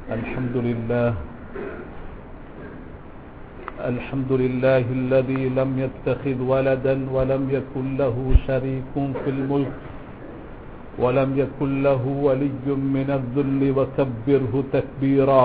الحمد لله الحمد لله الذي لم يتخذ ولدا ولم يكن له شريك في الملك ولم يكن له ولي من الذل وكبره تكبيرا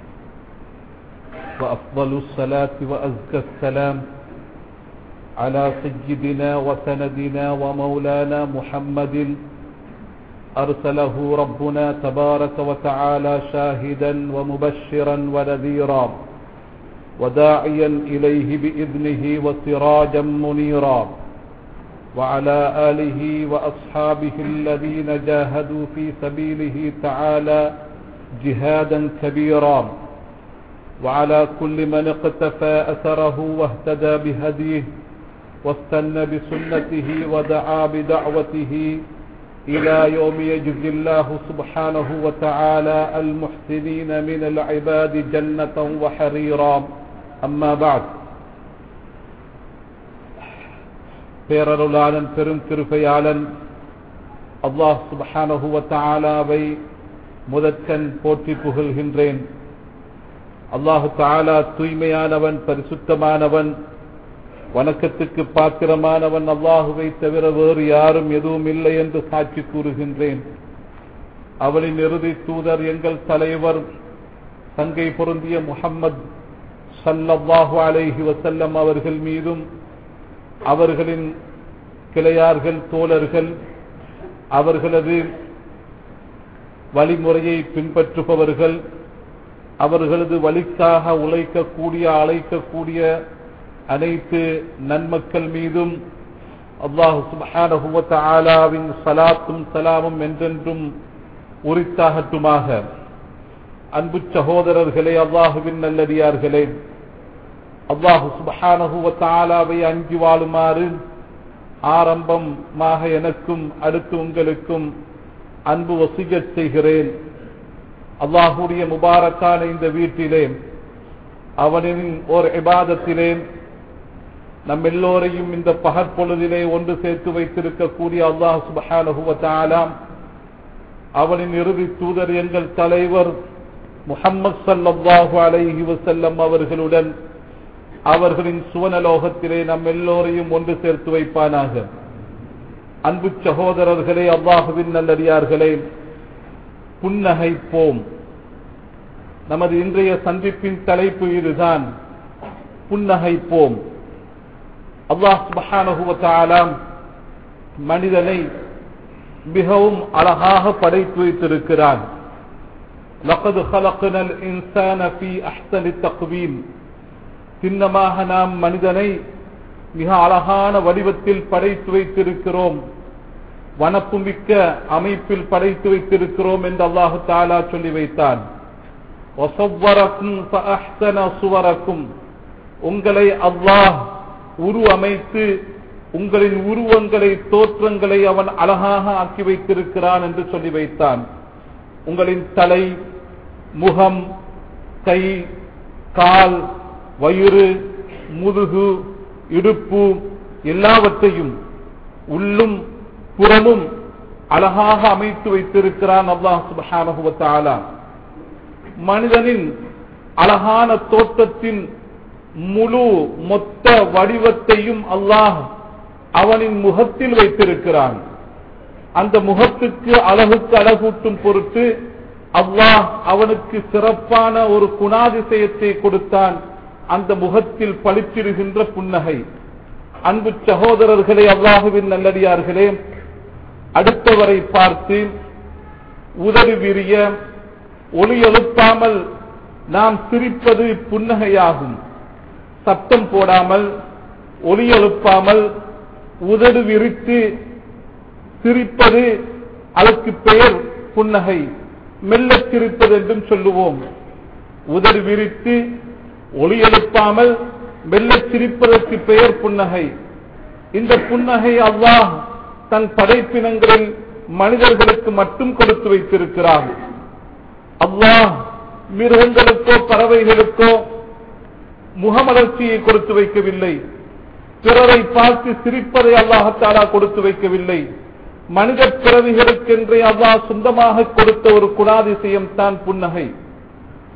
وأفضل الصلاة وأزكى السلام على سيدنا وسندنا ومولانا محمد أرسله ربنا تبارك وتعالى شاهدا ومبشرا ونذيرا وداعيا إليه بإذنه وسراجا منيرا وعلى آله وأصحابه الذين جاهدوا في سبيله تعالى جهادا كبيرا وعلى كل من اقتفى أثره واهتدى بهديه واستنى بسنته ودعا بدعوته إلى يوم يجزي الله سبحانه وتعالى المحسنين من العباد جنة وحريرا أما بعد பேரருளாளன் பெரும் கிருபையாளன் அல்லாஹ் சுபஹானஹுவ தாலாவை முதற்கண் போற்றி புகழ்கின்றேன் அல்லாஹு தாலா தூய்மையானவன் பரிசுத்தமானவன் வணக்கத்துக்கு பாத்திரமானவன் அல்லாஹுவை தவிர வேறு யாரும் எதுவும் இல்லை என்று சாட்சி கூறுகின்றேன் அவளின் இறுதி தூதர் எங்கள் தலைவர் தங்கை பொருந்திய முகம்மது சல்லல்லாஹு அலைஹி வசல்லம் அவர்கள் மீதும் அவர்களின் கிளையார்கள் தோழர்கள் அவர்களது வழிமுறையை பின்பற்றுபவர்கள் அவர்களது வழிக்காக உழைக்கக்கூடிய அழைக்கக்கூடிய அனைத்து நன்மக்கள் மீதும் அல்லாஹு சுபஹானஹுவத்த ஆலாவின் சலாத்தும் சலாமும் என்றென்றும் உரித்தாகட்டுமாக அன்பு சகோதரர்களே அல்லாஹுவின் நல்லடியார்களே அல்லாஹு சுபஹானஹுவத்த ஆலாவை அஞ்சு வாழுமாறு ஆரம்பமாக எனக்கும் அடுத்து உங்களுக்கும் அன்பு வசிகச் செய்கிறேன் அல்லாஹுடைய முபாரக்கான இந்த வீட்டிலே அவனின் ஓர் இபாதத்திலே நம் எல்லோரையும் இந்த பகற்பொழுதிலே ஒன்று சேர்த்து வைத்திருக்கக்கூடிய அல்லாஹ் சுபஹானஹுவத்தாலாம் அவனின் இறுதி தூதர் எங்கள் தலைவர் முகம்மது சல்லாஹூ அலைஹி வசல்லம் அவர்களுடன் அவர்களின் சுவனலோகத்திலே நம் எல்லோரையும் ஒன்று சேர்த்து வைப்பானாக அன்பு சகோதரர்களே அல்லாஹுவின் நல்லடியார்களே புன்னகைப்போம் நமது இன்றைய சந்திப்பின் தலைப்பு இதுதான் புன்னகைப்போம் அல்லாஹ் சுபஹானகுவத்தாலாம் மனிதனை மிகவும் அழகாக படைத்து வைத்திருக்கிறான் لقد خلقنا الإنسان في أحسن التقويم சின்னமாக நாம் மனிதனை மிக அழகான வடிவத்தில் படைத்து வைத்திருக்கிறோம் வனப்புமிக்க அமைப்பில் படைத்து வைத்திருக்கிறோம் என்று அல்லாஹு தாலா சொல்லி வைத்தான் உங்களை அல்லாஹ் உரு அமைத்து உங்களின் உருவங்களை தோற்றங்களை அவன் அழகாக ஆக்கி வைத்திருக்கிறான் என்று சொல்லி வைத்தான் உங்களின் தலை முகம் கை கால் வயிறு முதுகு இடுப்பு எல்லாவற்றையும் உள்ளும் புறமும் அழகாக அமைத்து வைத்திருக்கிறான் அல்லாஹ் சுபஹானகுவத்தாலா மனிதனின் அழகான தோட்டத்தின் முழு மொத்த வடிவத்தையும் அல்லாஹ் அவனின் முகத்தில் வைத்திருக்கிறான் அந்த முகத்துக்கு அழகுக்கு அழகூட்டும் பொருட்டு அல்லாஹ் அவனுக்கு சிறப்பான ஒரு குணாதிசயத்தை கொடுத்தான் அந்த முகத்தில் பளிச்சிடுகின்ற புன்னகை அன்பு சகோதரர்களே அல்லாஹுவின் நல்லடியார்களே அடுத்தவரை பார்த்து உதவி விரிய ஒளி எழுப்பாமல் நாம் சிரிப்பது புன்னகையாகும் சத்தம் போடாமல் ஒளி எழுப்பாமல் உதடு விரித்து சிரிப்பது அதற்கு பெயர் புன்னகை மெல்ல சிரிப்பது என்றும் சொல்லுவோம் உதடு விரித்து ஒளி எழுப்பாமல் மெல்ல சிரிப்பதற்கு பெயர் புன்னகை இந்த புன்னகை அல்லாஹ் தன் படைப்பினங்களில் மனிதர்களுக்கு மட்டும் கொடுத்து வைத்திருக்கிறார் அல்லாஹ் மிருகங்களுக்கோ பறவைகளுக்கோ முகமலர்ச்சியை கொடுத்து வைக்கவில்லை பிறரை பார்த்து சிரிப்பதை அல்லாஹத்தாலா கொடுத்து வைக்கவில்லை மனித பிறவிகளுக்கென்றே அல்லாஹ் சொந்தமாக கொடுத்த ஒரு குணாதிசயம் தான் புன்னகை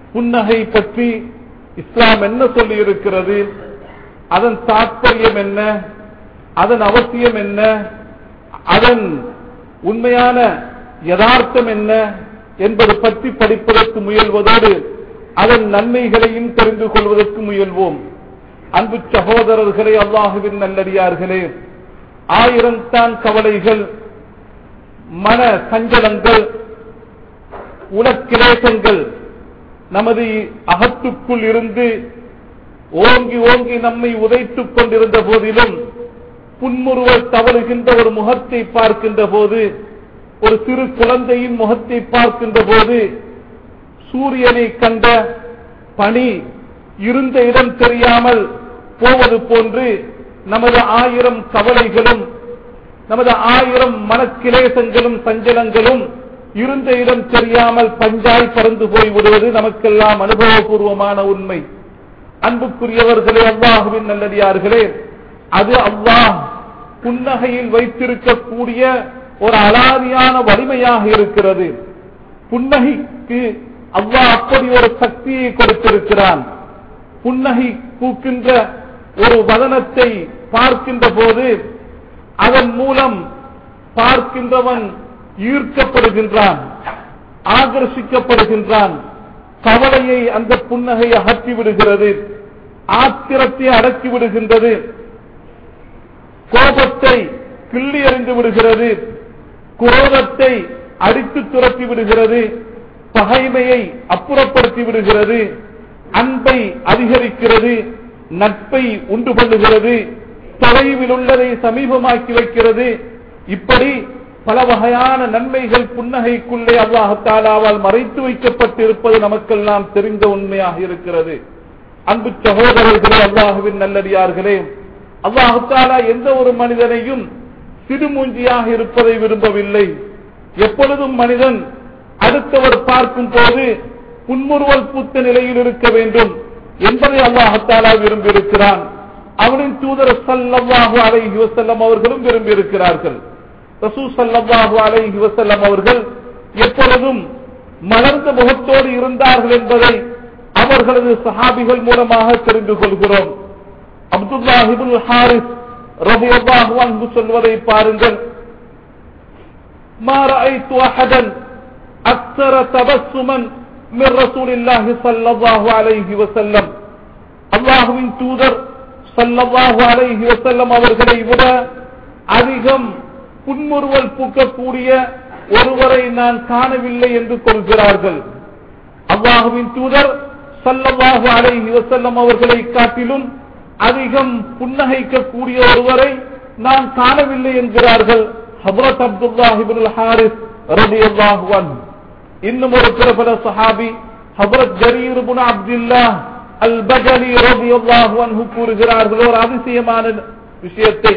புன்னகை பற்றி இஸ்லாம் என்ன சொல்லி இருக்கிறது அதன் தாற்பயம் என்ன அதன் அவசியம் என்ன அதன் உண்மையான யதார்த்தம் என்ன என்பது பற்றி படிப்பதற்கு முயல்வதோடு அதன் நன்மைகளையும் தெரிந்து கொள்வதற்கு முயல்வோம் அன்பு சகோதரர்களே அல்லாஹுவின் நல்லடியார்களே ஆயிரம் தான் கவலைகள் மன சஞ்சலங்கள் உலக்கிலேசங்கள் நமது அகத்துக்குள் இருந்து ஓங்கி ஓங்கி நம்மை உதைத்துக் கொண்டிருந்த போதிலும் புன்முறுவல் தவறுகின்ற ஒரு முகத்தை பார்க்கின்ற போது ஒரு சிறு குழந்தையின் முகத்தை பார்க்கின்ற போது சூரியனை கண்ட பனி இருந்த இடம் தெரியாமல் போவது போன்று நமது ஆயிரம் கவலைகளும் நமது ஆயிரம் மனக்கிலேசங்களும் சஞ்சலங்களும் இருந்த இடம் தெரியாமல் பஞ்சாய் பறந்து போய் விடுவது நமக்கெல்லாம் அனுபவபூர்வமான உண்மை அன்புக்குரியவர்களே அல்லாஹுவின் நல்லடியார்களே அது அல்லாஹ் புன்னகையில் வைத்திருக்கக்கூடிய ஒரு அலாதியான வலிமையாக இருக்கிறது புன்னகைக்கு அல்லாஹ் அப்படி ஒரு சக்தியை கொடுத்திருக்கிறான் புன்னகை பூக்கின்ற ஒரு வதனத்தை பார்க்கின்ற போது அதன் மூலம் பார்க்கின்றவன் ஈர்க்கப்படுகின்றான் ஆகர்ஷிக்கப்படுகின்றான் கவலையை அந்த புன்னகை அகற்றி விடுகிறது ஆத்திரத்தை அடக்கி விடுகின்றது கோபத்தை கிள்ளி எறிந்து விடுகிறது குரோதத்தை அடித்து துரத்தி விடுகிறது பகைமையை அப்புறப்படுத்தி விடுகிறது அன்பை அதிகரிக்கிறது நட்பை உண்டு பண்ணுகிறது தொலைவில் உள்ளதை சமீபமாக்கி வைக்கிறது இப்படி பல வகையான நன்மைகள் புன்னகைக்குள்ளே அல்லாஹாலாவால் மறைத்து வைக்கப்பட்டிருப்பது நமக்கெல்லாம் தெரிந்த உண்மையாக இருக்கிறது அன்பு சகோதரர்களே அல்லாஹுவின் நல்லடியார்களே அல்லாஹாலா எந்த ஒரு மனிதனையும் சிறுமூஞ்சியாக இருப்பதை விரும்பவில்லை எப்பொழுதும் மனிதன் அடுத்தவர் பார்க்கும் போது புன்முறுவல் பூத்த நிலையில் இருக்க வேண்டும் என்பதை அல்லாஹாலா விரும்பியிருக்கிறான் அவனின் தூதர் சல்லல்லாஹு அலைஹி வஸல்லம் அவர்களும் விரும்பியிருக்கிறார்கள் ரசூ சல்லல்லாஹு அலைஹி வஸல்லம் அவர்கள் எப்பொழுதும் மலர்ந்த முகத்தோடு இருந்தார்கள் என்பதை அவர்களது சஹாபிகள் மூலமாக தெரிந்து கொள்கிறோம் அப்துல்லாஹிபுல் ஹாரிஸ் ரபியல்லாஹு அன்ஹு சொல்வதை பாருங்கள் ما رأيت أحدا أكثر تبسما من رسول الله صلى الله عليه وسلم அல்லாஹுவின் தூதர் சல்லல்லாஹு அலைஹி வஸல்லம் அவர்களை விட அதிகம் புன்முறுவல் பூக்கக்கூடிய ஒருவரை நான் காணவில்லை என்று கொள்கிறார்கள் அல்லாஹுவின் தூதர் சல்லல்லாஹு அலைஹி வஸல்லம் அவர்களை காட்டிலும் அதிகம் புன்னகைக்கக்கூடிய ஒருவரை நான் காணவில்லை என்கிறார்கள் ஹபரத் அப்துல்லாஹிபுல் ஹாரிஸ் ரலியல்லாஹு அன்ஹு இன்னும் ஒரு பிரபல சஹாபி ஹபரத் ஜரீர் இப்னு அப்துல்லாஹ் அல் பஜலி ரலியல்லாஹு அன்ஹு கூறுகிறார்கள் ஒரு அதிசயமான விஷயத்தை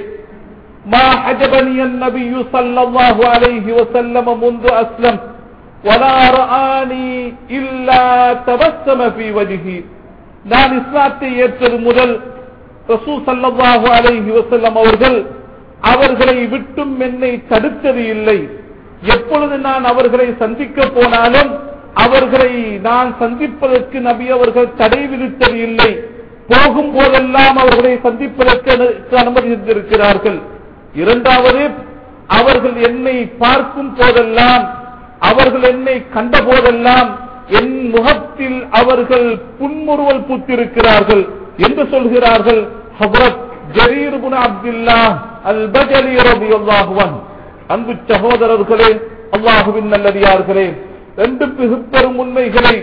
ما حجبني النبي صلى الله عليه وسلم منذ أسلم ولا رآني إلا تبسم في وجهي நான் இஸ்லாத்தை ஏற்றது முதல் ரசூ சல்லல்லாஹு அலைஹி வஸல்லம் அவர்கள் அவர்களை விட்டும் என்னை தடுத்தது இல்லை எப்பொழுது நான் அவர்களை சந்திக்க போனாலும் அவர்களை நான் சந்திப்பதற்கு நபி அவர்கள் தடை விதித்தது இல்லை போகும் போதெல்லாம் அவர்களை சந்திப்பதற்கு அனுமதித்திருக்கிறார்கள் இரண்டாவது அவர்கள் என்னை பார்க்கும் போதெல்லாம் அவர்கள் என்னை கண்ட போதெல்லாம் என் முகத்தில் அவர்கள் புன்முறுவல் பூத்திருக்கிறார்கள் என்று சொல்கிறார்கள் ஹபரத் ஜரீர் புன அப்துல்லா அல் பஜலி ரபியுல்லாஹுவன் அன்பு சகோதரர்களே அல்லாஹுவின் நல்லடியார்களே ரெண்டு பெரும் உண்மைகளை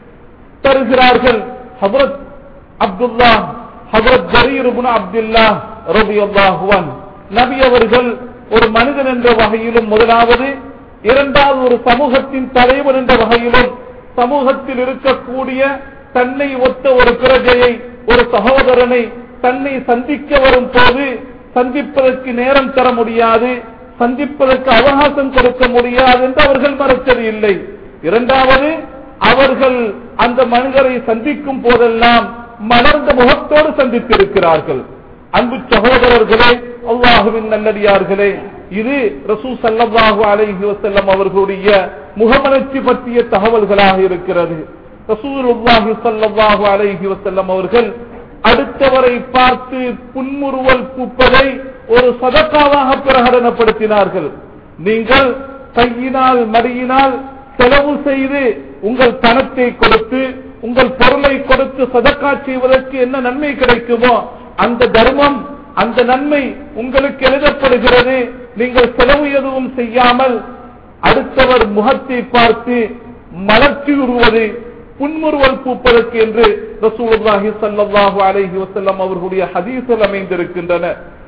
தருகிறார்கள் ஹபரத் அப்துல்லா ஹபரத் ஜரீர் புன அப்துல்லா ரபியுல்லாஹுவன் நபி அவர்கள் ஒரு மனிதன் என்ற வகையிலும் முதலாவது இரண்டாவது ஒரு சமூகத்தின் தலைவர் என்ற வகையிலும் சமூகத்தில் இருக்கக்கூடிய தன்னை ஒத்த ஒரு பிரஜையை ஒரு சகோதரனை தன்னை சந்திக்க வரும் போது சந்திப்பதற்கு நேரம் தர முடியாது சந்திப்பதற்கு அவகாசம் கொடுக்க முடியாது என்று அவர்கள் மறைத்தது இல்லை இரண்டாவது அவர்கள் அந்த மனிதரை சந்திக்கும் போதெல்லாம் மலர்ந்த முகத்தோடு சந்தித்திருக்கிறார்கள் அன்பு சகோதரர்களே அல்லாஹுவின் நல்லடியார்களே இது ரசூ சல்லல்லாஹு அலைஹி வஸல்லம் அவர்களுடைய முகமலர்ச்சி பற்றிய தகவல்களாக இருக்கிறது ரசூலுல்லாஹி ஸல்லல்லாஹு அலைஹி வஸல்லம் அவர்கள் அடுத்தவரை பார்த்து புன்முறுவல் பூப்பதை ஒரு சதக்காவாக பிரகடனப்படுத்தினார்கள் நீங்கள் கையினால் மடியினால் செலவு செய்து உங்கள் பணத்தை கொடுத்து உங்கள் பொருளை கொடுத்து சதக்கா செய்வதற்கு என்ன நன்மை கிடைக்குமோ அந்த தர்மம் அந்த நன்மை உங்களுக்கு எழுதப்படுகிறது நீங்கள் செலவு எதுவும் செய்யாமல் அடுத்தவர் முகத்தை பார்த்து மலர்ச்சி உருவது புன்முறுவல் பூப்பதற்கு என்று ரசூலுல்லாஹி ஸல்லல்லாஹு அலைஹி வஸல்லம் அவர்களுடைய ஹதீஸில் அமைந்திருக்கின்றன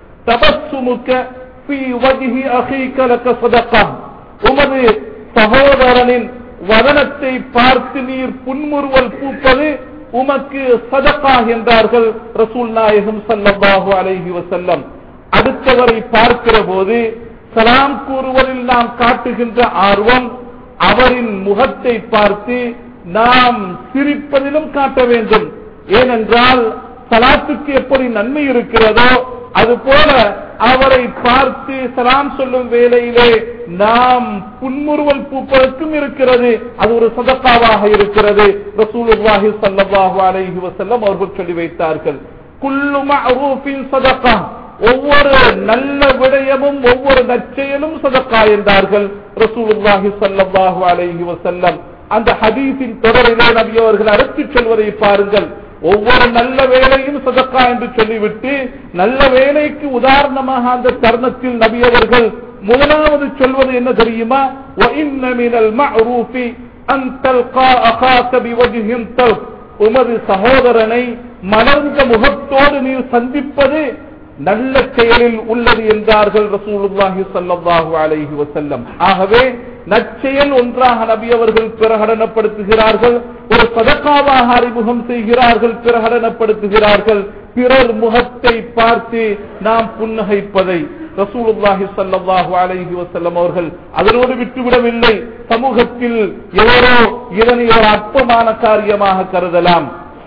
தபஸ்ஸுமுக ஃபீ வஜ்ஹி அஹீக லக ஸதகா உமது சகோதரனின் வதனத்தை பார்த்து நீர் புன்முறுவல் பூப்பது உமக்கு சதகா என்றார்கள் ரசூல் நாயகம் ஸல்லல்லாஹு அலைஹி வஸல்லம் அடுத்தவரை பார்க்கிற போது சலாம் கூறுவதில் நாம் காட்டுகின்ற ஆர்வம் அவரின் முகத்தை பார்த்து நாம் சிரிப்பதிலும் காட்ட வேண்டும் ஏனென்றால் சலாத்துக்கு எப்படி நன்மை இருக்கிறதோ அதுபோல அவரை பார்த்து சலாம் சொல்லும் வேளையிலே நாம் புன்முறுவல் பூப்பதற்கும் இருக்கிறது அது ஒரு சதக்காவாக இருக்கிறது ரசூலுல்லாஹி ஸல்லல்லாஹு அலைஹி வஸல்லம் அவர்கள் சொல்லி வைத்தார்கள் குல்லு மஅரூஃபின் சதகா ஒவ்வொரு நல்ல விடயமும் ஒவ்வொரு நற்செயலும் சதக்கா என்றார்கள் ரசூலுல்லாஹி ஸல்லல்லாஹு அலைஹி வஸல்லம் அந்த ஹதீஸின் தொடரிலே நபி அவர்கள் அறுத்துச் சொல்வதை பாருங்கள் ஒவ்வொரு நல்ல வேலையும் சதக்கா என்று சொல்லிவிட்டு நல்ல வேலைக்கு உதாரணமாக அந்த தருணத்தில் நபி அவர்கள் முதலாவது சொல்வது என்ன தெரியுமா وَإِنَّ مِنَ الْمَعْرُوفِ أَن تَلْقَى أَخَاكَ بِوَجْهٍ طَلْقٍ உமது சகோதரனை மலர்ந்த முகத்தோடு நீர் சந்திப்பது நல்ல செயலில் உள்ளது என்றார்கள் ரசூலுல்லாஹி ஸல்லல்லாஹு அலைஹி வஸல்லம் ஆகவே நற்செயல் ஒன்றாக நபி அவர்கள் பிரகடனப்படுத்துகிறார்கள் ஒரு சதக்காவாக அறிமுகம் செய்கிறார்கள் பிரகடனப்படுத்துகிறார்கள் பிறர் முகத்தை பார்த்து நாம் புன்னகைப்பதை ரசூலுல்லாஹி ஸல்லல்லாஹு அலைஹி வஸல்லம் அவர்கள் அதனோடு விட்டுவிடவில்லை சமூகத்தில் எவரோ இதனை ஒரு அற்பமான காரியமாக கருதலாம்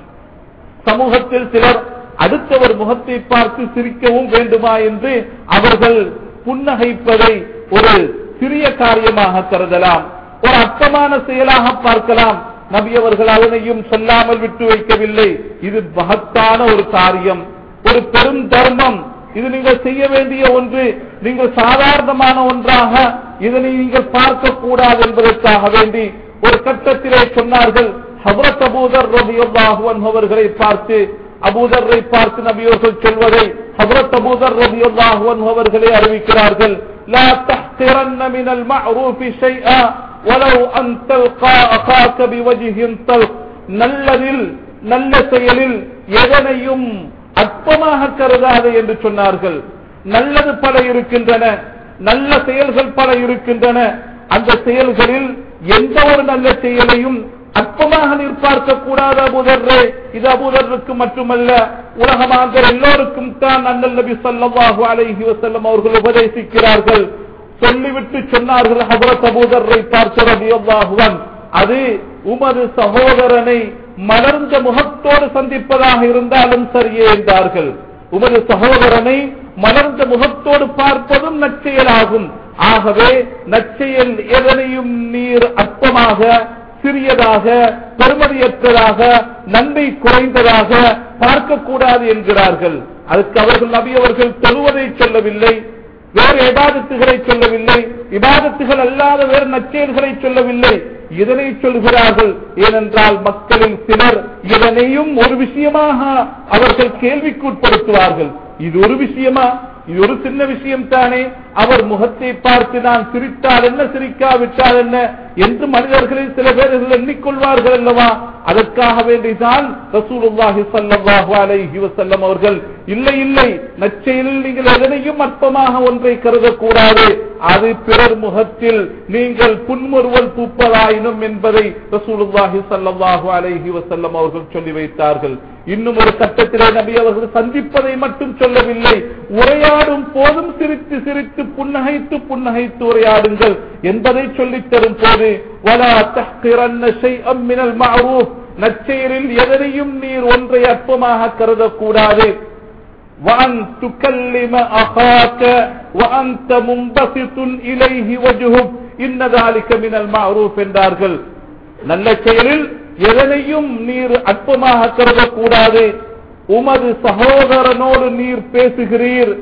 சமூகத்தில் சிலர் அடுத்தவர் முகத்தை பார்த்து சிரிக்கவும் வேண்டுமா என்று அவர்கள் புன்னகைப்பதை ஒரு சிறிய காரியமாக கருதலாம் ஒரு அர்த்தமான செயலாக பார்க்கலாம் நபி அவர்கள் அதனையும் சொல்லாமல் விட்டு வைக்கவில்லை இது மகத்தான ஒரு காரியம் ஒரு பெரும் தர்மம் இது நீங்கள் செய்ய வேண்டிய ஒன்று நீங்கள் சாதாரணமான ஒன்றாக இதனை நீங்கள் பார்க்க கூடாது என்பதற்காக வேண்டி ஒரு கட்டத்திலே சொன்னார்கள் ஹபரத் அபூதர் ரபியுல்லாஹு அன்ஹு அவர்களை பார்த்து அபூதரை பார்த்து நபியவர்கள் சொல்வதை ஹபரத் அபூதர் ரபியுல்லாஹு அன்ஹு அவர்களே அறிவிக்கிறார்கள் لا تحقرن من المعروف شيئا ولو أن تلقى أخاك بوجه طلق நல்லதில் நல்ல செயலில் எதனையும் அற்பமாக கருதாது என்று சொன்னார்கள் நல்லது பல இருக்கின்றன நல்ல செயல்கள் பல இருக்கின்றன அந்த செயல்களில் எந்த ஒரு நல்ல செயலையும் அற்பமாக நிற்பார்க்க கூடாத அபுதர்ரே இது அபுதருக்கு மட்டுமல்ல உலகமாந்தர் எல்லோருக்கும் தான் அண்ணல் நபி ஸல்லல்லாஹு அலைஹி வஸல்லம் அவர்கள் உபதேசிக்கிறார்கள் சொல்லிவிட்டு சொன்னார்கள் ஹபரத் அபூதரை பார்த்த ரலியல்லாஹு அன் அது உமது சகோதரனை மலர்ந்த முகத்தோடு சந்திப்பதாக இருந்தாலும் சரியே என்றார்கள் உமது சகோதரனை மலர்ந்த முகத்தோடு பார்ப்பதும் நற்செயலாகும் ஆகவே நற்செயல் எதனையும் நீர் அற்பமாக சிறியதாக பெருமதியற்றதாக நன்மை குறைந்ததாக பார்க்கக்கூடாது என்கிறார்கள் அதுக்கு அவர்கள் நபி அவர்கள் தொழுவதை சொல்லவில்லை வேறு இபாதத்துகளை சொல்லவில்லை இபாதத்துகள் அல்லாத வேறு நற்செயல்களை சொல்லவில்லை இதனை சொல்கிறார்கள் ஏனென்றால் மக்களில் சிலர் இதனையும் ஒரு விஷயமாக அவர்கள் கேள்விக்குட்படுத்துவார்கள் இது ஒரு விஷயமா இது ஒரு சின்ன விஷயம் தானே அவர் முகத்தை பார்த்து நான் சிரித்தால் என்ன சிரிக்காவிட்டால் என்ன என்று மனிதர்களில் சில பேர்கள் எண்ணிக்கொள்வார்கள் அல்லவா அதற்காக வேண்டிதான் ரசூலுல்லாஹி ஸல்லல்லாஹு அலைஹி வஸல்லம் அவர்கள் இல்லை இல்லை நற்செயலில் நீங்கள் எதனையும் அற்பமாக ஒன்றை கருதக்கூடாது அது பிறர் முகத்தில் நீங்கள் புன்முறுவல் பூப்பதாயினும் என்பதை ரசூலுல்லாஹி ஸல்லல்லாஹு அலைஹி வஸல்லம் அவர்கள் சொல்லி வைத்தார்கள் இன்னும் ஒரு கட்டத்திலே நபி அவர்கள் சந்திப்பதை மட்டும் சொல்லவில்லை உரையாடும் போதும் சிரித்து சிரித்து புன்னகைத்து புன்னகைத்து உரையாடுங்கள் என்பதை சொல்லித் தரும் போது وَلَا تَحْقِرَنَّ شَيْئًا مِنَ الْمَعْرُوفِ நற்செயலில் எதனையும் நீர் ஒன்றை அற்பமாக கருதக்கூடாது وأن تكلم أخاك وأنت منبسط إليه وجهك إن ذلك من المعروف என்றார்கள் நல்ல செயலில் எதனையும் நீர் அற்பமாக கருதக்கூடாது உமது சகோதரனோடு நீர் பேசுகிறீர்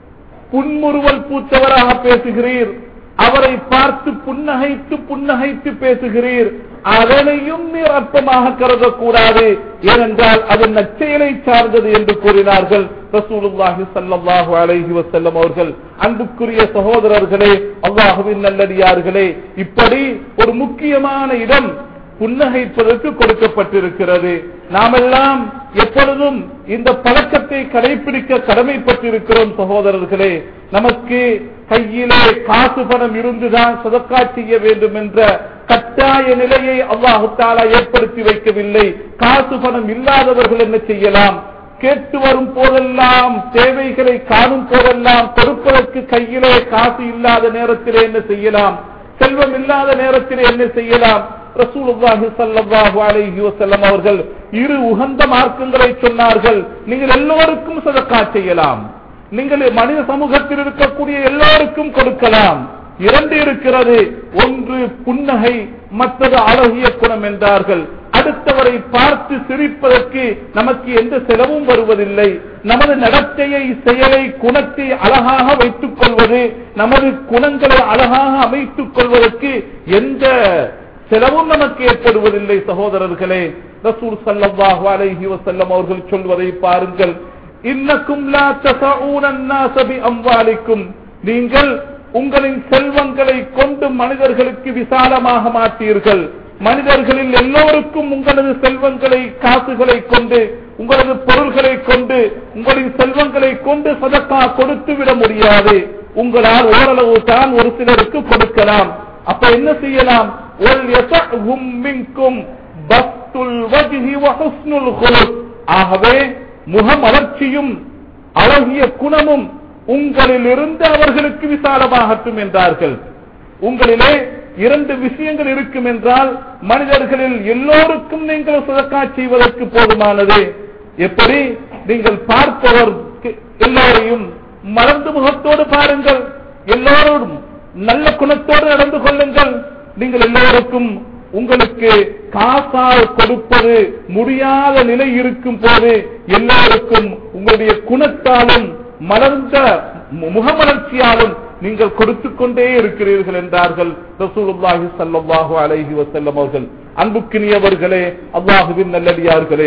புன்முறுவல் பூத்தவராக பேசுகிறீர் அவரை பார்த்து புன்னகைத்து புன்னகைத்து பேசுகிறீர் அதனையும் நீர் அற்பமாக கருதக்கூடாது ஏனென்றால் அது நச்செயலை சார்ந்தது என்று கூறினார்கள் ரசூலுல்லாஹி ஸல்லல்லாஹு அலைஹி வஸல்லம் அவர்கள் அன்புக்குரிய சகோதரர்களே அல்லாஹுவின் நல்லடியார்களே இப்படி ஒரு முக்கியமான இடம் புன்னகைப்பதற்கு கொடுக்கப்பட்டிருக்கிறது நாமெல்லாம் எப்பொழுதும் இந்த பழக்கத்தை கடைபிடிக்க கடமைப்பட்டிருக்கிறோம் சகோதரர்களே நமக்கு கையிலே காசு பணம் இருந்துதான் சதக்கா செய்ய வேண்டும் என்ற கட்டாய நிலையை அல்லாஹு தாலா ஏற்படுத்தி வைக்கவில்லை காசு பணம் இல்லாதவர்கள் என்ன செய்யலாம் கேட்டு வரும் போதெல்லாம் தேவைகளை காணும் போதெல்லாம் கொடுப்பதற்கு கையிலே காசு இல்லாத நேரத்திலே என்ன செய்யலாம் செல்வம் இல்லாத நேரத்திலே என்ன செய்யலாம் ரசூலுல்லாஹி ஸல்லல்லாஹு அலைஹி வஸல்லம் அவர்கள் இரு உகந்த மார்க்கங்களை சொன்னார்கள் நீங்கள் எல்லோருக்கும் சதக்கா செய்யலாம் நீங்கள் மனித சமூகத்தில் இருக்கக்கூடிய எல்லோருக்கும் கொடுக்கலாம் இரண்டு இருக்கிறது ஒன்று புன்னகை மற்றது அழகிய குணம் என்றார்கள் அடுத்தவரை பார்த்து சிரிப்பதற்கு நமக்கு எந்த செலவும் வருவதில்லை நமது நடத்தையை செயலை குணத்தை அழகாக வைத்துக் கொள்வது நமது குணங்களை அழகாக அமைத்துக் கொள்வதற்கு எந்த செலவும் நமக்கு ஏற்படுவதில்லை சகோதரர்களே ரசூல் சல்லல்லாஹு அலைஹி வஸல்லம் அவர்கள் சொல்வதை பாருங்கள் இன்னக்கும் லா தஸஊன الناس بأموالكم நீங்கள் உங்களின் செல்வங்களை கொண்டு மனிதர்களுக்கு விசாலமாக மாட்டீர்கள் மனிதர்களில் எல்லோருக்கும் உங்களது செல்வங்களை காசுகளை கொண்டு உங்களது பொருள்களை கொண்டு உங்களின் செல்வங்களை கொண்டு சதக்கா கொடுத்து விட முடியாது உங்களால் ஓரளவு தான் ஒரு சிலருக்கு கொடுக்கலாம் அப்ப என்ன செய்யலாம் وَلْيَسَعْهُمْ مِنْكُمْ بَسْطُ الْوَجْهِ وَحُسْنُ الْخُلُقِ ஆகவே முகமலர்ச்சியும் அழகிய குணமும் உங்களிலிருந்து அவர்களுக்கு விசாலமாகட்டும் என்றார்கள் உங்களிலே இரண்டு விஷயங்கள் இருக்கும் என்றால் மனிதர்களில் எல்லோருக்கும் நீங்கள் சதக்கா செய்வதற்கு போதுமானது எப்படி நீங்கள் பார்ப்பவர் எல்லோரையும் மலர்ந்து முகத்தோடு பாருங்கள் எல்லோரும் நல்ல குணத்தோடு நடந்து கொள்ளுங்கள் நீங்கள் எல்லோருக்கும் உங்களுக்கு காசால் கொடுப்பது முடியாத நிலை இருக்கும் போது எல்லாருக்கும் உங்களுடைய குணத்தாலும் மலர்ந்த மு- முகமலர்ச்சியாலும் நீங்கள் கொடுத்துக் கொண்டே இருக்கிறீர்கள் என்றார்கள் ரசூலுல்லாஹி ஸல்லல்லாஹு அலைஹி வஸல்லம் அவர்கள் அன்புக்கினியவர்களே அல்லாஹுவின் நல்லடியார்களே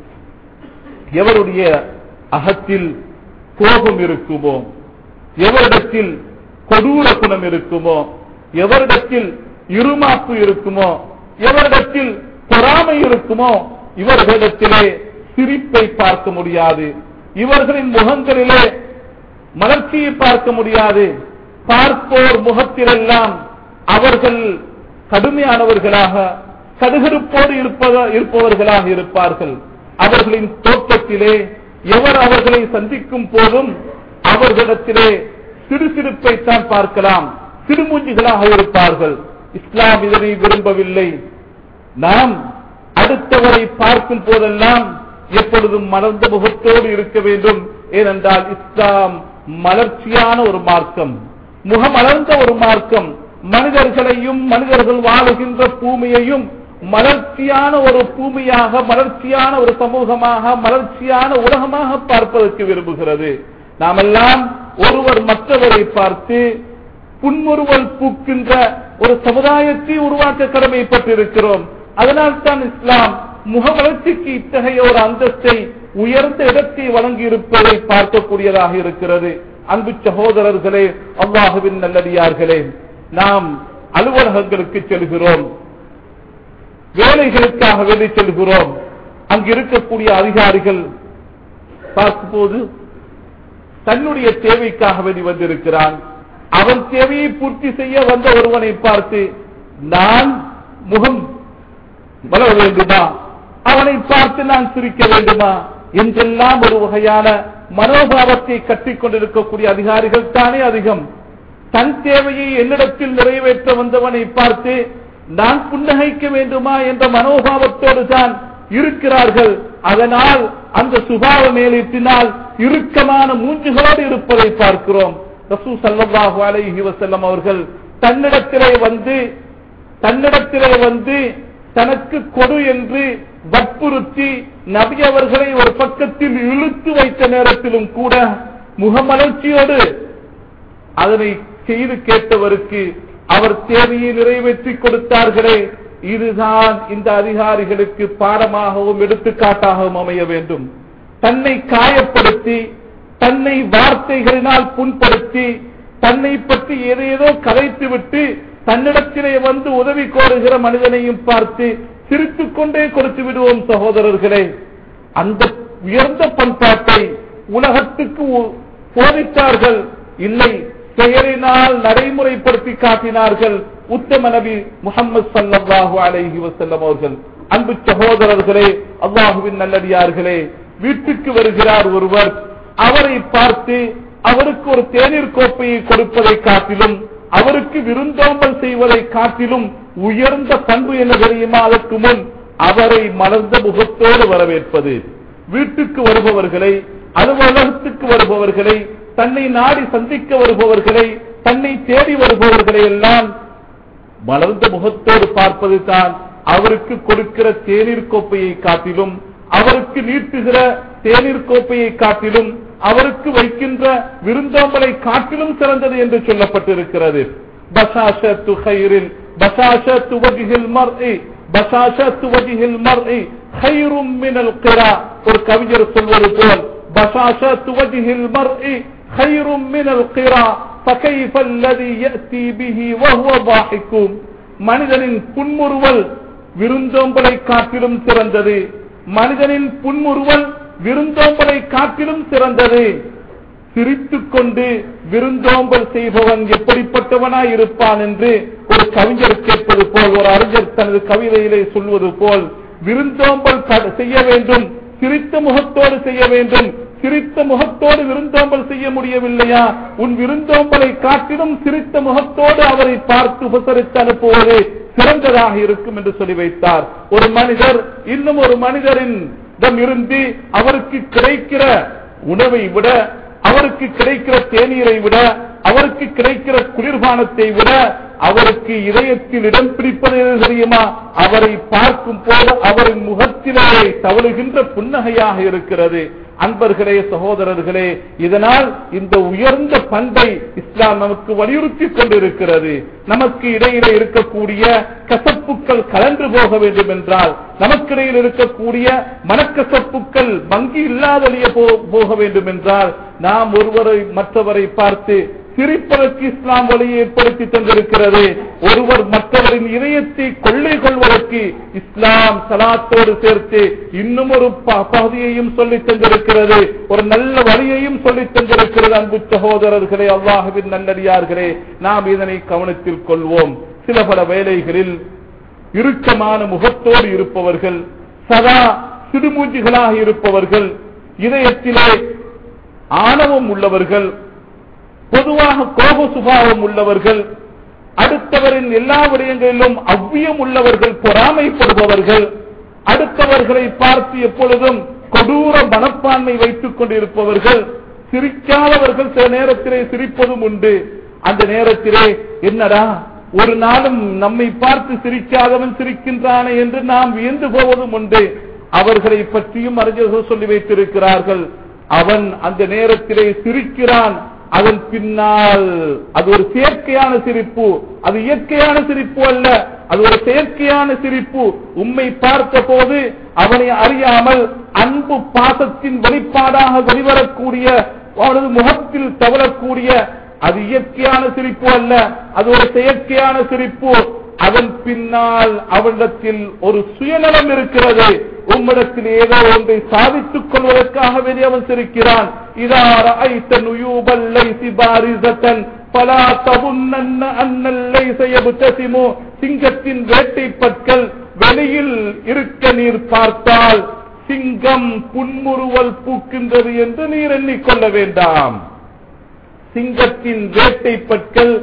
எவருடைய அகத்தில் கோபம் இருக்குமோ எவரிடத்தில் கொடூர குணம் இருக்குமோ எவரிடத்தில் இருமாப்பு இருக்குமோ எவரிடத்தில் பொறாமை இருக்குமோ இவர்களிடத்திலே சிரிப்பை பார்க்க முடியாது இவர்களின் முகங்களிலே மலர்ச்சியை பார்க்க முடியாது பார்ப்போர் முகத்திலெல்லாம் அவர்கள் கடுமையானவர்களாக கடுகடுப்போடு இருப்பத- இருப்பவர்களாக இருப்பார்கள் அவர்களின் தோற்றத்திலே எவர் அவர்களை சந்திக்கும் போதும் அவர்களிடத்திலே சிறுசிறுப்பை தான் பார்க்கலாம் சிறுமூஞ்சிகளாக இருப்பார்கள் இஸ்லாம் இதனை விரும்பவில்லை நாம் அடுத்தவரை பார்க்கும் போதெல்லாம் எப்பொழுதும் மலர்ந்த முகத்தோடு இருக்க வேண்டும் ஏனென்றால் இஸ்லாம் மலர்ச்சியான ஒரு மார்க்கம் முகமலர்ந்த ஒரு மார்க்கம் மனிதர்களையும் மனிதர்கள் வாழுகின்ற பூமியையும் மலர்ச்சியான ஒரு பூமியாக மலர்ச்சியான ஒரு சமூகமாக மலர்ச்சியான உலகமாக பார்ப்பதற்கு விரும்புகிறது நாமெல்லாம் ஒருவர் மற்றவரை பார்த்து புன்முறுவல் பூக்கின்ற ஒரு சமுதாயத்தை உருவாக்க கடமைப்பட்டிருக்கிறோம் அதனால் தான் இஸ்லாம் முகவளர்ச்சிக்கு இத்தகைய ஒரு அந்தஸ்தை உயர்ந்த இடத்தை வழங்கி இருப்பதை பார்க்கக்கூடியதாக இருக்கிறது அன்பு சகோதரர்களே அல்லாஹுவின் நல்லடியார்களே நாம் அலுவலகங்களுக்கு செல்கிறோம் வேலைகளுக்காக வேலை செல்கிறோம் அங்கு இருக்கக்கூடிய அதிகாரிகள் பார்க்கும்போது தன்னுடைய தேவைக்காக வேண்டி வந்திருக்கிறான் அவன் தேவையை பூர்த்தி செய்ய வந்த ஒருவனை பார்த்து நான் முகம் வளர வேண்டுமா அவனை பார்த்து நான் சிரிக்க வேண்டுமா என்றெல்லாம் ஒரு வகையான மனோபாவத்தை கட்டிக் கொண்டிருக்கக்கூடிய அதிகாரிகள் தானே அதிகம் தன் தேவையை என்னிடத்தில் நிறைவேற்ற வந்தவனை பார்த்து நான் புன்னகைக்க வேண்டுமா என்ற மனோபாவத்தோடு தான் இருக்கிறார்கள் அதனால் அந்த சுபாவ மேலிட்டினால் இறுக்கமான மூஞ்சுகளோடு இருப்பதை பார்க்கிறோம் ரசூ சல்லல்லாஹு அலைஹி வஸல்லம் அவர்கள் தன்னிடத்திலே வந்து தன்னிடத்திலே வந்து தனக்கு கொடு என்று வற்புறுத்தி நபி அவர்களை ஒரு பக்கத்தில் இழுத்து வைத்த நேரத்திலும் கூட முகமலர்ச்சியோடு அதனை செய்து கேட்டவருக்கு அவர் தேவையை நிறைவேற்றி கொடுத்தார்களே இதுதான் இந்த அதிகாரிகளுக்கு பாடமாகவும் எடுத்துக்காட்டாகவும் அமைய வேண்டும் தன்னை காயப்படுத்தி தன்னை வார்த்தைகளினால் புண்படுத்தி தன்னை பற்றி ஏதேதோ கலைத்துவிட்டு தன்னிடத்திலே வந்து உதவி கோருகிற மனிதனையும் பார்த்து சிரித்துக் கொண்டே கொடுத்து விடுவோம் சகோதரர்களே அந்த உயர்ந்த பண்பாட்டை உலகத்துக்கு உ- போதித்தார்கள் இல்லை செயலினால் நடைமுறைப்படுத்தி காட்டினார்கள் உத்தம நபி முகமது சல்லல்லாஹு அலைஹி வஸல்லம் அவர்கள் அன்பு சகோதரர்களே அல்லாஹுவின் நல்லடியார்களே வீட்டுக்கு வருகிறார் ஒருவர் அவரை பார்த்து அவருக்கு ஒரு தேநீர் கோப்பையை கொடுப்பதை காட்டிலும் அவருக்கு விருந்தோம்பல் செய்வதை காட்டிலும் உயர்ந்த பண்பு என்ன தெரியுமா அதற்கு முன் அவரை மலர்ந்த முகத்தோடு வரவேற்பது வீட்டுக்கு வருபவர்களை அலுவலகத்துக்கு வருபவர்களை தன்னை நாடி சந்திக்க வருபவர்களை தன்னை தேடி வருபவர்களை எல்லாம் மலர்ந்த முகத்தோடு பார்ப்பது தான் அவருக்கு கொடுக்கிற தேநீர் கோப்பையை காட்டிலும் அவருக்கு நீட்டுகிற தேநீர் கோப்பையை காட்டிலும் அவருக்கு வைக்கின்ற விருந்தோம்பலை காட்டிலும் சிறந்தது என்று சொல்லப்பட்டிருக்கிறது பசாஷத்து خيرில் பசாஷத்து வஜிஹில் மர்இ பசாஷத்து வஜிஹில் மர்இ خير من القرى ஒரு கவிஞர் சொல்வது போல் பசாஷத்து வஜிஹில் மர்இ خير من القرى فكيف الذي يأتي به وهو ضاحك மனிதனின் புன்முறுவல் விருந்தோம்பலை காட்டிலும் சிறந்தது மனிதனின் புன்முறுவல் விருந்தோம்பலை காட்டிலும் சிறந்தது சிரித்துக் கொண்டு விருந்தோம்பல் செய்பவன் எப்படிப்பட்டவனாய் இருப்பான் என்று ஒரு கவிஞர் கேட்பது போல் ஒரு அறிஞர் தனது கவிதையிலே சொல்வது போல் விருந்தோம்பல் க- செய்ய வேண்டும் சிரித்த முகத்தோடு செய்ய வேண்டும் சிரித்த முகத்தோடு விருந்தோம்பல் செய்ய முடியவில்லையா உன் விருந்தோம்பலை காட்டிலும் சிரித்த முகத்தோடு அவரை பார்த்து உபசரித்து அனுப்புவது சிறந்ததாக இருக்கும் என்று சொல்லி வைத்தார் ஒரு மனிதர் இன்னும் ஒரு மனிதரின் இருந்து அவருக்கு கிடைக்கிற உணவை விட அவருக்கு கிடைக்கிற தேநீரை விட அவருக்கு கிடைக்கிற குளிர்பானத்தை விட அவருக்கு இதயத்தில் இடம் பிடிப்பது எது தெரியுமா அவரை பார்க்கும் போது அவரின் முகத்திலே தவழுகின்ற புன்னகையாக இருக்கிறது அன்பர்களே சகோதரர்களே இதனால் இந்த உயர்ந்த பண்பை இஸ்லாம் நமக்கு வலியுறுத்தி கொண்டிருக்கிறது நமக்கு இடையிலே இருக்கக்கூடிய கசப்புக்கள் கலந்து போக வேண்டும் என்றால் நமக்கிடையில் இருக்கக்கூடிய மனக்கசப்புக்கள் வங்கி இல்லாதலிய போக வேண்டும் என்றால் நாம் ஒருவரை மற்றவரை பார்த்து சிரிப்பதற்கு இஸ்லாம் வழியை ஏற்படுத்தி தந்திருக்கிறது ஒருவர் மற்றவரின் இதயத்தை கொள்ளை கொள்வதற்கு இஸ்லாம் சலாத்தோடு சேர்த்து இன்னும் ஒரு ப- பகுதியையும் சொல்லி தந்திருக்கிறது ஒரு நல்ல வழியையும் சொல்லி தந்திருக்கிறது அன்பு சகோதரர்களே அல்லாஹுவின் நல்லடியார்களே நாம் இதனை கவனத்தில் கொள்வோம் சில பல வேளைகளில் இறுக்கமான முகத்தோடு இருப்பவர்கள் சதா சிடுமூஞ்சிகளாக இருப்பவர்கள் இதயத்திலே ஆணவம் உள்ளவர்கள் பொதுவாக கோப சுபாவம் உள்ளவர்கள் அடுத்தவரின் எல்லா விடயங்களிலும் அவ்வியம் உள்ளவர்கள் பொறாமைப்படுபவர்கள் அடுத்தவர்களை பார்த்து எப்பொழுதும் கொடூர மனப்பான்மை வைத்துக் கொண்டிருப்பவர்கள் சிரிக்காதவர்கள் சில நேரத்திலே சிரிப்பதும் உண்டு அந்த நேரத்திலே என்னடா ஒரு நாளும் நம்மை பார்த்து சிரிக்காதவன் சிரிக்கின்றானே என்று நாம் வியந்து போவதும் உண்டு அவர்களை பற்றியும் அறிஞர்கள் சொல்லி வைத்திருக்கிறார்கள் அவன் அந்த நேரத்திலே சிரிக்கிறான் அதன் பின்னால் அது ஒரு செயற்கையான சிரிப்பு அது இயற்கையான சிரிப்பு அல்ல அது ஒரு செயற்கையான சிரிப்பு உம்மை பார்த்த போது அவனை அறியாமல் அன்பு பாசத்தின் வெளிப்பாடாக வெளிவரக்கூடிய அவனது முகத்தில் தவறக்கூடிய அது இயற்கையான சிரிப்பு அல்ல அது ஒரு செயற்கையான சிரிப்பு அதன் பின்னால் அவனிடத்தில் ஒரு சுயநலம் இருக்கிறது உம்மிடத்தில் ஏதோ ஒன்றை சாதித்துக் கொள்வதற்காக வேண்டி அவன் சிரிக்கிறான் இதா ரஅய்த நுயூபல் லைஸி பாரிஸத்தன் பலா தபுன்னன்ன அன்னல் லைஸ யப்தசிமு சிங்கத்தின் வேட்டை பற்கள் வெளியில் இருக்க நீர் பார்த்தால் சிங்கம் புன்முறுவல் பூக்கின்றது என்று நீர் எண்ணிக்கொள்ள வேண்டாம் சிங்கத்தின் வேட்டை பற்கள்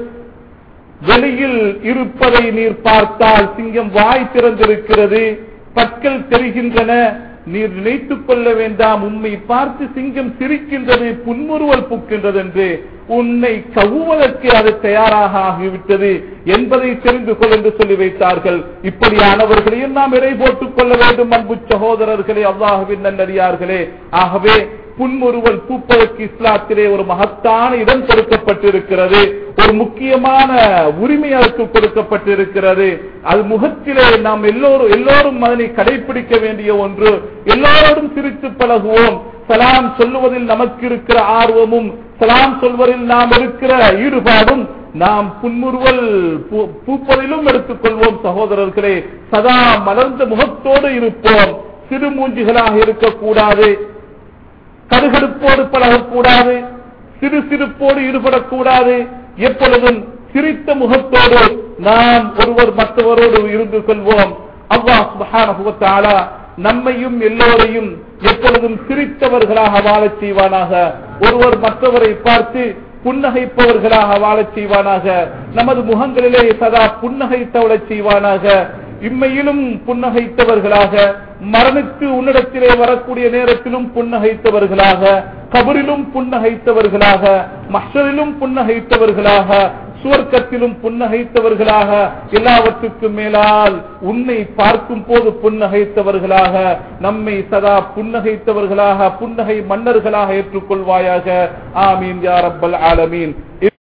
வெளியில் இருப்பதை நீர் பார்த்தால் சிங்கம் வாய் திறந்திருக்கிறது பற்கள் தெரிகின்றன நீர் நினைத்துக் கொள்ள வேண்டாம் உம்மை பார்த்து சிங்கம் சிரிக்கின்றது புன்முறுவல் பூக்கின்றது என்று உன்னை கவுவதற்கு அது தயாராக ஆகிவிட்டது என்பதை தெரிந்து கொள் என்று சொல்லி வைத்தார்கள் இப்படியானவர்களையும் நாம் இறை போட்டுக் கொள்ள வேண்டும் அன்பு சகோதரர்களே அல்லாஹுவின் நல்லடியார்களே ஆகவே புன்முறுவல் பூப்பதற்கு இஸ்லாத்திலே ஒரு மகத்தான இடம் கொடுக்கப்பட்டிருக்கிறது ஒரு முக்கியமான உரிமை அதற்கு கொடுக்கப்பட்டிருக்கிறது அது முகத்திலே நாம் எல்லோரும் எல்லோரும் அதனை கடைபிடிக்க வேண்டிய ஒன்று எல்லோரோடும் சிரித்து பழகுவோம் சலாம் சொல்லுவதில் நமக்கு இருக்கிற ஆர்வமும் சலாம் சொல்வதில் நாம் இருக்கிற ஈடுபாடும் நாம் புன்முறுவல் பூ- பூப்பதிலும் எடுத்துக்கொள்வோம் சகோதரர்களே சதா மலர்ந்த முகத்தோடு இருப்போம் சிறு மூஞ்சிகளாக இருக்கக்கூடாது கடுகடுப்போடு பழகக்கூடாது சிறு சிறுப்போடு ஈடுபடக்கூடாது எப்பொழுதும் சிரித்த முகத்தோடு நாம் ஒருவர் மற்றவரோடு இருந்து கொள்வோம் அல்லாஹ் சுப்ஹானஹு வ தஆலா நம்மையும் எல்லோரையும் எப்பொழுதும் சிரித்தவர்களாக வாழச் செய்வானாக ஒருவர் மற்றவரை பார்த்து புன்னகைப்பவர்களாக வாழச் செய்வானாக நமது முகங்களிலே சதா புன்னகை தவழச் செய்வானாக இம்மையிலும் புன்னகைத்தவர்களாக மரணித்து உன்னிடத்திலே வரக்கூடிய நேரத்திலும் புன்னகைத்தவர்களாக கபரிலும் புன்னகைத்தவர்களாக மஷரிலும் புன்னகைத்தவர்களாக சுவர்க்கத்திலும் புன்னகைத்தவர்களாக எல்லாவற்றுக்கும் மேலால் உன்னை பார்க்கும் போது புன்னகைத்தவர்களாக நம்மை சதா புன்னகைத்தவர்களாக புன்னகை மன்னர்களாக ஏற்றுக்கொள்வாயாக ஆமீன் யா ரப்பல் ஆலமீன்